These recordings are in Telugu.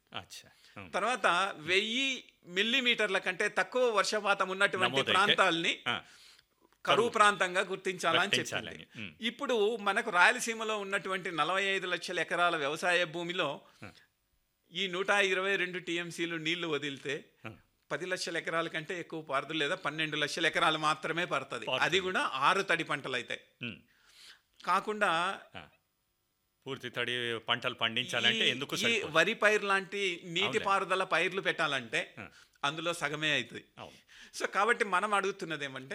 అచ్చా ఉమ్. తర్వాత వెయ్యి మిల్లీమీటర్ల కంటే తక్కువ వర్షపాతం ఉన్నటువంటి నమోదైతే, ప్రాంతాల్ని ఆ, కరువు ప్రాంతంగా గుర్తించాలని గుర్తించాలని, చెప్పింది ఉమ్. ఇప్పుడు మనకు రాయలసీమలో ఉన్నటువంటి నలభై ఐదు లక్షల ఎకరాల వ్యవసాయ భూమిలో ఈ నూట ఇరవై రెండు టీఎంసీలు నీళ్లు వదిలితే ఉమ్. పది లక్షల ఎకరాల కంటే ఎక్కువ పారదు లేదా పన్నెండు లక్షల ఎకరాలు మాత్రమే పడుతుంది పడుతుంది. అది కూడా ఆరు తడి పంటలు అయితే ఉమ్. కాకుండా ఆ. పూర్తి తడి పంటలు పండించాలంటే ఈ- ఎందుకు ఈ సరిపోదు? వరి పైరు లాంటి నీటిపారుదల పారుదల పైర్లు పెట్టాలంటే ఆ. అందులో సగమే అవుతుంది అవును సో కాబట్టి మనం అడుగుతున్నది ఏమంటే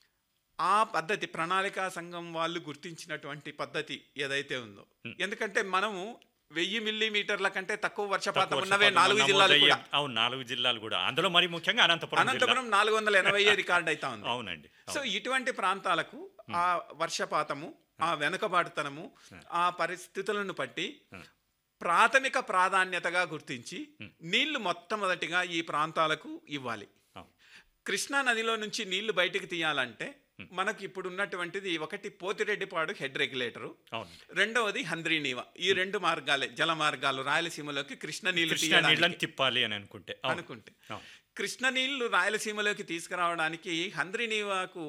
ఆ పద్ధతి ప్రణాళికా సంఘం వాళ్ళు గుర్తించినటువంటి పద్ధతి ఏదైతే ఉందో ఎందుకంటే మనము వెయ్యి మిల్లీమీటర్ల కంటే తక్కువ వర్షపాతం తక్కువ ఉన్నవే వర్షపాతం నాలుగు జిల్లాలు నమోదయ్యే- కూడా అవును నాలుగు జిల్లాలు కూడా అందులో మరి ముఖ్యంగా అనంతపురం జిల్లా. అనంతపురం నాలుగు వందల ఎనభై రికార్డ్ అవుతా ఉంది అవునండి సో ఇటువంటి ప్రాంతాలకు ఆ వర్షపాతము ఆ వెనుకబాటుతనము ఆ పరిస్థితులను బట్టి ప్రాథమిక ప్రాధాన్యతగా గుర్తించి నీళ్లు మొట్టమొదటిగా ఈ ప్రాంతాలకు ఇవ్వాలి అవును. కృష్ణా నదిలో నుంచి నీళ్లు బయటికి తీయాలంటే మనకు ఇప్పుడు ఉన్నటువంటిది ఒకటి పోతిరెడ్డిపాడు హెడ్ రెగ్యులేటరు అవును రెండవది హంద్రీనీవ ఈ రెండు మార్గాలే జల మార్గాలు రాయలసీమలోకి కృష్ణ నీళ్లు కృష్ణా తీయడానికి నీళ్ళని తిప్పాలి అని అనుకుంటే అవును. అనుకుంటే అవును. కృష్ణ నీళ్లు రాయలసీమలోకి తీసుకురావడానికి హంద్రీనీవాకు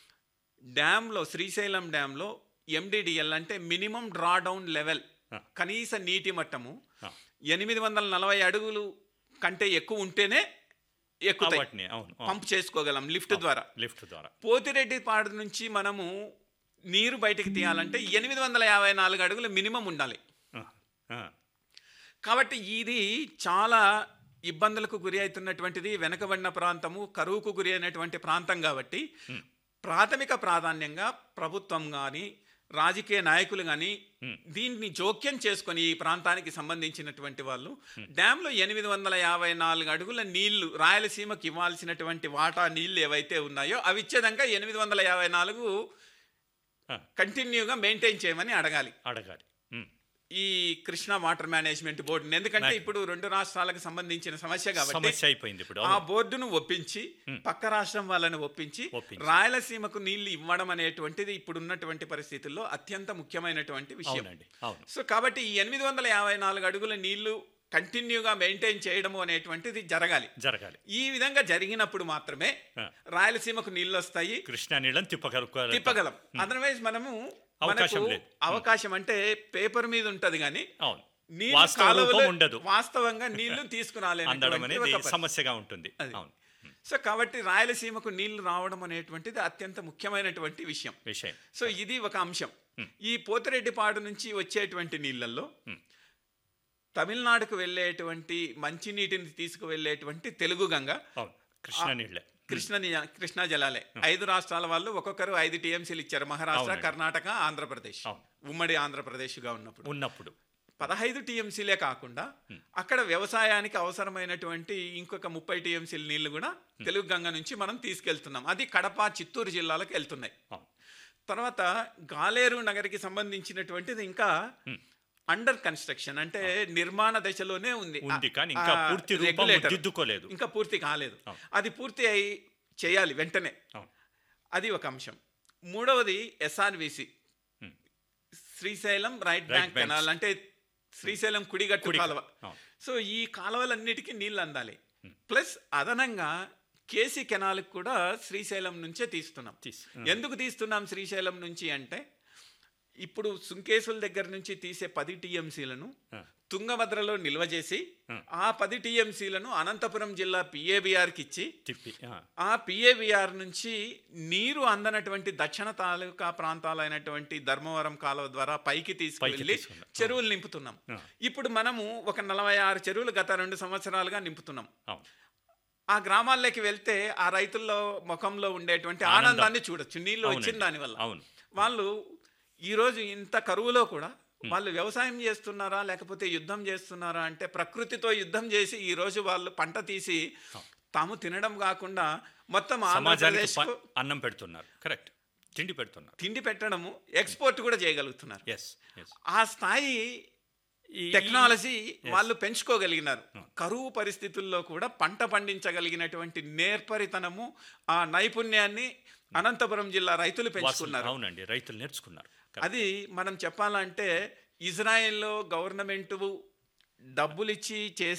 డ్యాంలో శ్రీశైలం డ్యాంలో ఎండిడిఎల్ అంటే మినిమం డ్రా డౌన్ లెవెల్ ఆ. కనీస నీటి మట్టము ఆ. ఎనిమిది వందల నలభై అడుగులు కంటే ఎక్కువ ఉంటేనే ఎక్కుతాయి వాటిని అవును అవును. పంప్ చేసుకోగలం లిఫ్ట్ ద్వారా లిఫ్ట్ ద్వారా పోతిరెడ్డిపాడు నుంచి మనము నీరు బయటికి తీయాలంటే ఎనిమిది వందల యాభై నాలుగు అడుగులు మినిమం ఉండాలి ఆ, ఆ, కాబట్టి ఇది చాలా ఇబ్బందులకు గురి అవుతున్నటువంటిది వెనకబడిన ప్రాంతము కరువుకు గురి అయినటువంటి ప్రాంతం కాబట్టి ప్రాథమిక ప్రాధాన్యంగా ప్రభుత్వం కానీ రాజకీయ నాయకులు కానీ దీన్ని జోక్యం చేసుకొని ఈ ప్రాంతానికి సంబంధించినటువంటి వాళ్ళు డ్యాంలో ఎనిమిది వందల యాభై నాలుగు అడుగుల నీళ్లు రాయలసీమకి ఇవ్వాల్సినటువంటి వాటా నీళ్లు ఏవైతే ఉన్నాయో అవి ఇచ్చేదాకా ఎనిమిది వందల యాభై నాలుగు ఆ, కంటిన్యూగా మెయింటైన్ చేయమని అడగాలి అడగాలి ఉమ్, ఈ కృష్ణా వాటర్ మేనేజ్మెంట్ బోర్డుని ఎందుకంటే ఇప్పుడు రెండు రాష్ట్రాలకు సంబంధించిన సమస్య కాబట్టి సమస్య అయిపోయింది ఇప్పుడు ఆ అవును. బోర్డును ఒప్పించి పక్క రాష్ట్రం వాళ్ళని ఒప్పించి ఒప్పించి. రాయలసీమకు నీళ్లు ఇవ్వడం అనేటువంటిది ఇప్పుడు ఉన్నటువంటి పరిస్థితుల్లో అత్యంత ముఖ్యమైనటువంటి విషయం అవునండి అవును సో కాబట్టి ఈ ఎనిమిది వందల యాభై నాలుగు అడుగుల నీళ్లు కంటిన్యూగా మెయింటైన్ చేయడము అనేటువంటిది జరగాలి జరగాలి ఈ విధంగా జరిగినప్పుడు మాత్రమే ఆ. రాయలసీమకు నీళ్లు వస్తాయి కృష్ణా నీళ్ళని తిప్పగలుగుతారు తిప్పగలం అదర్వైజ్ మనము అవకాశం మనకు లేదు. అవకాశం అంటే పేపర్ మీద ఉంటది కానీ అవును నీళ్లు వాస్తవ రూపం కాలువలో ఉండదు వాస్తవంగా నీళ్లు అందడం తీసుకురాలేనటువంటి అనేది ఒక పరిస్థితి. సమస్యగా ఉంటుంది అది. అవును సో కాబట్టి రాయలసీమకు నీళ్లు రావడం అనేటువంటిది అత్యంత ముఖ్యమైనటువంటి విషయం విషయం సో ఇది ఒక అంశం ఈ పోతిరెడ్డిపాడు నుంచి వచ్చేటువంటి నీళ్ళల్లో తమిళనాడుకు వెళ్ళేటువంటి మంచినీటిని తీసుకువెళ్ళేటువంటి తెలుగు గంగ అవును కృష్ణా నీళ్ళే కృష్ణ ని- కృష్ణా జలాలే ఐదు రాష్ట్రాల వాళ్ళు ఒక్కొక్కరు ఐదు టీఎంసీలు ఇచ్చారు మహారాష్ట్ర అవునండి. కర్ణాటక ఆంధ్రప్రదేశ్ అవును. ఉమ్మడి ఆంధ్రప్రదేశ్గా ఉన్నప్పుడు ఉన్నప్పుడు పదహైదు టీఎంసీలే కాకుండా అక్కడ వ్యవసాయానికి అవసరమైనటువంటి ఇంకొక ముప్పై టీఎంసీల నీళ్లు కూడా తెలుగు గంగ నుంచి మనం తీసుకెళ్తున్నాం అది కడప చిత్తూరు జిల్లాలకు వెళ్తున్నాయి అవును తర్వాత గాలేరు నగరికి సంబంధించినటువంటిది ఇంకా అండర్ కన్స్ట్రక్షన్ అంటే నిర్మాణ దశలోనే ఉంది ఉంది ఆ- కానీ ఇంకా ఆ పూర్తి రూపం regulator దిద్దుకోలేదు ఇంకా పూర్తి కాలేదు అవును. అది పూర్తి అయి చేయాలి వెంటనే అవును అది ఒక అంశం మూడవది SRBC Hmm. Srisailam right Right bank banks. Canal అంటే శ్రీశైలం కుడిగట్టు కుడి- కాలువ అవును. సో ఈ కాలువలన్నిటికీ నీళ్ళు అందాలి ప్లస్ అదనంగా కేసీ కెనాల్కి కూడా శ్రీశైలం నుంచే తీస్తున్నాం తీస్- ఎందుకు తీస్తున్నాం శ్రీశైలం నుంచి అంటే ఇప్పుడు సుంకేసుల దగ్గర నుంచి తీసే పది టీఎంసీలను ఆ. తుంగభద్రలో నిల్వ చేసి ఆ పది టీఎంసీలను అనంతపురం జిల్లా పిఏబిఆర్కి ఇచ్చి తిప్పి ఆ, ఆ పిఏవిఆర్ నుంచి నీరు అందనటువంటి దక్షిణ తాలూకా ప్రాంతాలైనటువంటి ధర్మవరం కాలువ ద్వారా పైకి తీసుకువెళ్ళి తీసుకున్నాం. చెరువులు నింపుతున్నాం ఆ. ఇప్పుడు మనము ఒక నలభై ఆరు చెరువులు గత రెండు సంవత్సరాలుగా నింపుతున్నాం అవును ఆ గ్రామాల్లోకి వెళ్తే ఆ రైతుల్లో ముఖంలో ఉండేటువంటి ఆనందం. ఆనందాన్ని చూడొచ్చు నీళ్లు వచ్చిన అవునండి. దానివల్ల అవును వాళ్ళు ఈరోజు ఇంత కరువులో కూడా వాళ్ళు వ్యవసాయం చేస్తున్నారా లేకపోతే యుద్ధం చేస్తున్నారా అంటే ప్రకృతితో యుద్ధం చేసి ఈ రోజు వాళ్ళు పంట తీసి తాము తినడం కాకుండా మొత్తం సమాజానికి ఆంధ్రప్రదేశ్ ప- అన్నం పెడుతున్నారు కరెక్ట్ తిండి పెడుతున్నారు తిండి పెట్టడము ఎక్స్పోర్ట్ కూడా చేయగలుగుతున్నారు ఎస్ ఎస్ ఆ స్థాయి టెక్నాలజీ వాళ్ళు పెంచుకోగలిగినారు కరువు పరిస్థితుల్లో కూడా పంట పండించగలిగినటువంటి నేర్పరితనము ఆ నైపుణ్యాన్ని అనంతపురం జిల్లా రైతులు పెంచుకున్నారు అవునండి రైతులు నేర్చుకున్నారు అది మనం చెప్పాలంటే ఇజ్రాయెల్లో గవర్నమెంట్ డబ్బులిచ్చి చేసే